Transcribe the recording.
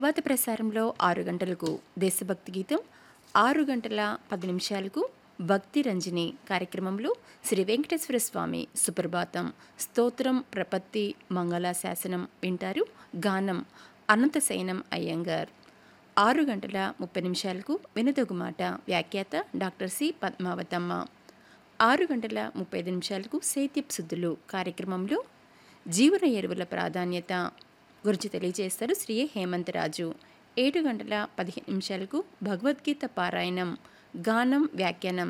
వాత ప్రసారంలో ఆరు గంటలకు దేశభక్తి గీతం ఆరు గంటల పది నిమిషాలకు భక్తి రంజని కార్యక్రమంలో శ్రీ వెంకటేశ్వర స్వామి సుప్రభాతం స్తోత్రం ప్రపత్తి మంగళాశాసనం వింటారు గానం అనంతశయనం అయ్యంగార్ ఆరు గంటల ముప్పై నిమిషాలకు వినదొగు మాట వ్యాఖ్యాత డాక్టర్ సి పద్మావతమ్మ ఆరు గంటల ముప్పై ఐదు నిమిషాలకు సేత్యప్ శుద్ధులు కార్యక్రమంలో జీవన ఎరువుల ప్రాధాన్యత గురించి తెలియజేస్తారు శ్రీ హేమంతరాజు ఏడు గంటల పదిహేను నిమిషాలకు భగవద్గీత పారాయణం గానం వ్యాఖ్యానం